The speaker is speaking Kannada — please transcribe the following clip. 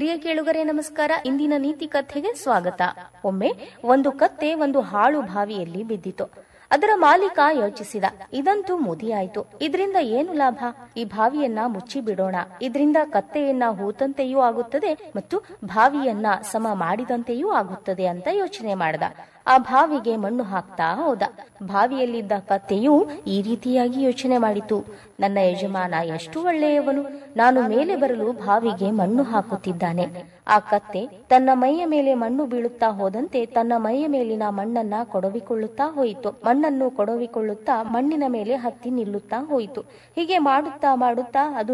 ಪ್ರಿಯ ಕೇಳುಗರೆ ನಮಸ್ಕಾರ ಇಂದಿನ ನೀತಿ ಕಥೆಗೆ ಸ್ವಾಗತ ಒಮ್ಮೆ ಒಂದು ಕತ್ತೆ ಒಂದು ಹಾಳು ಬಾವಿಯಲ್ಲಿ ಬಿದ್ದಿತು ಅದರ ಮಾಲೀಕ ಯೋಚಿಸಿದ ಇದಂತೂ ಮುದಿಯಾಯ್ತು ಇದರಿಂದ ಏನು ಲಾಭ ಈ ಬಾವಿಯನ್ನ ಮುಚ್ಚಿ ಬಿಡೋಣ ಇದರಿಂದ ಕತ್ತೆಯನ್ನ ಹೂತಂತೆಯೂ ಆಗುತ್ತದೆ ಮತ್ತು ಬಾವಿಯನ್ನ ಸಮ ಮಾಡಿದಂತೆಯೂ ಆಗುತ್ತದೆ ಅಂತ ಯೋಚನೆ ಮಾಡ್ದ ಆ ಬಾವಿಗೆ ಮಣ್ಣು ಹಾಕ್ತಾ ಹೋದ ಬಾವಿಯಲ್ಲಿದ್ದ ಕತ್ತೆಯು ಈ ರೀತಿಯಾಗಿ ಯೋಚನೆ ಮಾಡಿತು ನನ್ನ ಯಜಮಾನ ಎಷ್ಟು ಒಳ್ಳೆಯವನು ನಾನು ಮೇಲೆ ಬರಲು ಬಾವಿಗೆ ಮಣ್ಣು ಹಾಕುತ್ತಿದ್ದಾನೆ ಆ ಕತ್ತೆ ತನ್ನ ಮೈಯ ಮೇಲೆ ಮಣ್ಣು ಬೀಳುತ್ತಾ ಹೋದಂತೆ ತನ್ನ ಮೈಯ ಮೇಲಿನ ಮಣ್ಣನ್ನ ಕೊಡವಿಕೊಳ್ಳುತ್ತಾ ಹೋಯಿತು ಮಣ್ಣನ್ನು ಕೊಡವಿಕೊಳ್ಳುತ್ತಾ ಮಣ್ಣಿನ ಮೇಲೆ ಹತ್ತಿ ನಿಲ್ಲುತ್ತಾ ಹೋಯಿತು ಹೀಗೆ ಮಾಡುತ್ತಾ ಮಾಡುತ್ತಾ ಅದು